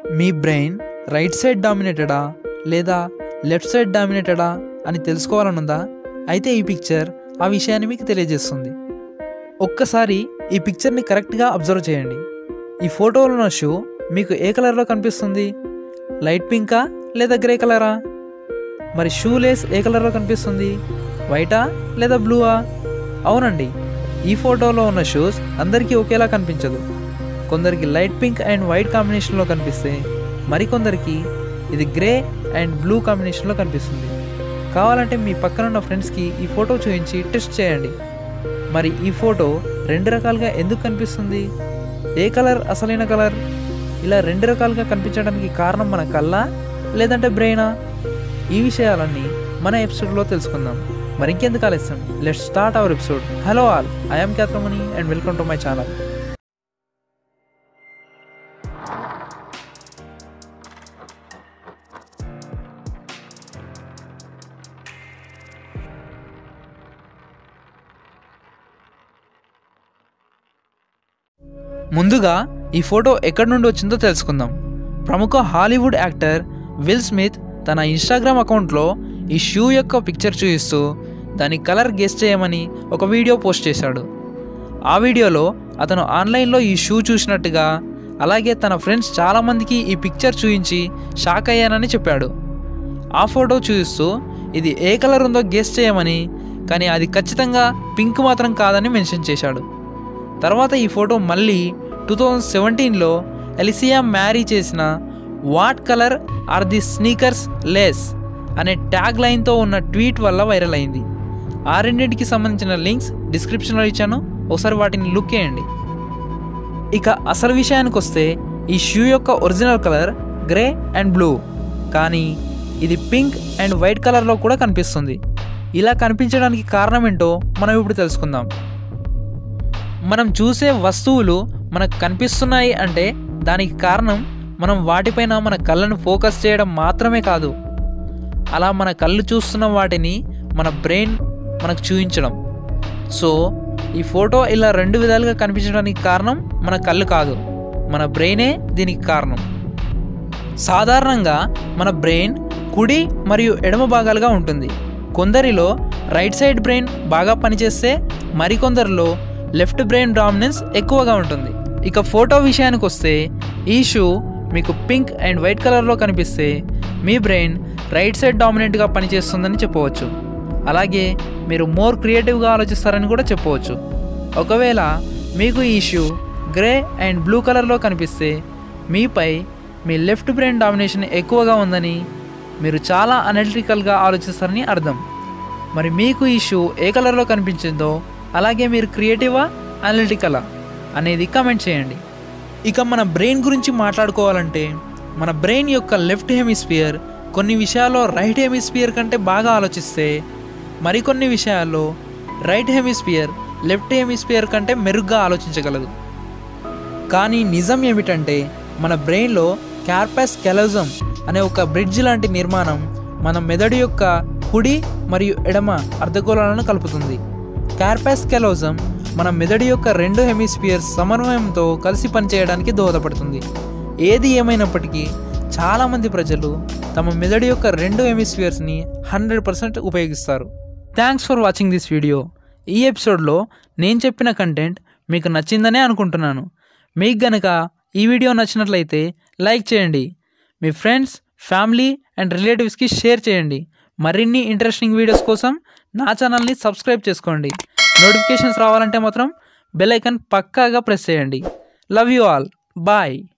మీ brain right side డామినేటెడా లేదా left side డామినేటెడా అని తెలుసుకోవాలనుందా అయితే ఈ పిక్చర్ ఆ విషయాన్ని మీకు తెలియజేస్తుంది ఒక్కసారి ఈ పిక్చర్ని కరెక్ట్గా అబ్జర్వ్ చేయండి ఈ ఫోటోలో ఉన్న షూ మీకు ఏ కలర్లో కనిపిస్తుంది లైట్ పింకా లేదా గ్రే కలరా మరి షూ లేస్ ఏ కలర్లో కనిపిస్తుంది వైటా లేదా బ్లూవా అవునండి ఈ ఫోటోలో ఉన్న షూస్ అందరికీ ఒకేలా కనిపించదు కొందరికి లైట్ పింక్ అండ్ వైట్ కాంబినేషన్లో కనిపిస్తే మరికొందరికి ఇది గ్రే అండ్ బ్లూ కాంబినేషన్లో కనిపిస్తుంది కావాలంటే మీ పక్కన ఉన్న ఫ్రెండ్స్కి ఈ ఫోటో చూపించి టెస్ట్ చేయండి మరి ఈ ఫోటో రెండు రకాలుగా ఎందుకు కనిపిస్తుంది ఏ కలర్ అసలైన కలర్ ఇలా రెండు రకాలుగా కనిపించడానికి కారణం మన కళ్ళ లేదంటే బ్రెయినా ఈ విషయాలన్నీ మన ఎపిసోడ్లో తెలుసుకుందాం మరి ఇంకెందుకు ఆలస్యం let start our episode hello all I'm Kyathramani and welcome to my channel ముందుగా ఈ ఫోటో ఎక్కడి నుండి వచ్చిందో తెలుసుకుందాం ప్రముఖ హాలీవుడ్ యాక్టర్ విల్ స్మిత్ తన ఇన్స్టాగ్రామ్ అకౌంట్లో ఈ షూ యొక్క పిక్చర్ చూపిస్తూ దాని కలర్ గెస్ చేయమని ఒక వీడియో పోస్ట్ చేశాడు ఆ వీడియోలో అతను ఆన్లైన్లో ఈ షూ చూసినట్టుగా అలాగే తన ఫ్రెండ్స్ చాలామందికి ఈ పిక్చర్ చూపించి షాక్ అయ్యానని చెప్పాడు ఆ ఫోటో చూపిస్తూ ఇది ఏ కలర్ ఉందో గెస్ చేయమని కానీ అది ఖచ్చితంగా పింక్ మాత్రం కాదని మెన్షన్ చేశాడు తర్వాత ఈ ఫోటో మళ్ళీ టూ థౌజండ్ సెవెంటీన్లో ఎలిసియా మ్యారీ చేసిన what colour are the sneakers లెస్ అనే ట్యాగ్ లైన్తో ఉన్న ట్వీట్ వల్ల వైరల్ అయింది ఆ రెండింటికి సంబంధించిన లింక్స్ డిస్క్రిప్షన్లో ఇచ్చాను ఒకసారి వాటిని లుక్ చేయండి ఇక అసలు విషయానికి వస్తే ఈ షూ యొక్క original colour grey and blue కానీ ఇది పింక్ అండ్ వైట్ కలర్లో కూడా కనిపిస్తుంది ఇలా కనిపించడానికి కారణం ఏంటో మనం ఇప్పుడు తెలుసుకుందాం మనం చూసే వస్తువులు మనకు కనిపిస్తున్నాయి అంటే దానికి కారణం మనం వాటిపైన మన కళ్ళను ఫోకస్ చేయడం మాత్రమే కాదు అలా మన కళ్ళు చూస్తున్న వాటిని మన బ్రెయిన్ మనకు చూపించడం సో ఈ ఫోటో ఇలా రెండు విధాలుగా కనిపించడానికి కారణం మన కళ్ళు కాదు మన బ్రెయినే దీనికి కారణం సాధారణంగా మన బ్రెయిన్ కుడి మరియు ఎడమ భాగాలుగా ఉంటుంది కొందరిలో రైట్ సైడ్ బ్రెయిన్ బాగా పనిచేస్తే మరికొందరిలో లెఫ్ట్ బ్రెయిన్ డామినెన్స్ ఎక్కువగా ఉంటుంది ఇక ఫోటో విషయానికి వస్తే ఈ షూ మీకు పింక్ అండ్ వైట్ కలర్లో కనిపిస్తే మీ బ్రెయిన్ రైట్ సైడ్ డామినెంట్గా పనిచేస్తుందని చెప్పవచ్చు అలాగే మీరు మోర్ క్రియేటివ్గా ఆలోచిస్తారని కూడా చెప్పవచ్చు ఒకవేళ మీకు ఈ షూ గ్రే అండ్ బ్లూ కలర్లో కనిపిస్తే మీపై మీ లెఫ్ట్ బ్రెయిన్ డామినేషన్ ఎక్కువగా ఉందని మీరు చాలా అనలిటికల్గా ఆలోచిస్తారని అర్థం మరి మీకు ఈ షూ ఏ కలర్లో కనిపించిందో అలాగే మీరు క్రియేటివా అనలిటికలా అనేది కమెంట్ చేయండి ఇక మన బ్రెయిన్ గురించి మాట్లాడుకోవాలంటే మన బ్రెయిన్ యొక్క లెఫ్ట్ హెమిస్ఫియర్ కొన్ని విషయాల్లో రైట్ హెమిస్ఫియర్ కంటే బాగా ఆలోచిస్తే మరికొన్ని విషయాల్లో రైట్ హెమిస్ఫియర్ లెఫ్ట్ హెమిస్ఫియర్ కంటే మెరుగ్గా ఆలోచించగలదు కానీ నిజం ఏమిటంటే మన బ్రెయిన్లో క్యార్పస్ కెలోజం అనే ఒక బ్రిడ్జ్ లాంటి నిర్మాణం మన మెదడు యొక్క కుడి మరియు ఎడమ అర్ధగోళాలను కలుపుతుంది క్యార్పస్ కెలోజం మన మెదడు యొక్క రెండు హెమిస్ఫియర్స్ సమన్వయంతో కలిసి పనిచేయడానికి దోహదపడుతుంది ఏది ఏమైనప్పటికీ చాలామంది ప్రజలు తమ మెదడు యొక్క రెండు హెమిస్ఫియర్స్ని హండ్రెడ్ పర్సెంట్ ఉపయోగిస్తారు thanks for watching this video ఈ ఎపిసోడ్లో నేను చెప్పిన కంటెంట్ మీకు నచ్చిందనే అనుకుంటున్నాను మీకు గనక ఈ వీడియో నచ్చినట్లయితే లైక్ చేయండి మీ ఫ్రెండ్స్ ఫ్యామిలీ అండ్ రిలేటివ్స్కి షేర్ చేయండి మరిన్ని ఇంట్రెస్టింగ్ వీడియోస్ కోసం నా ఛానల్ని సబ్స్క్రైబ్ చేసుకోండి నోటిఫికేషన్స్ రావాలంటే మాత్రం బెల్ ఐకన్ పక్కాగా ప్రెస్ చేయండి లవ్ యూ ఆల్ బాయ్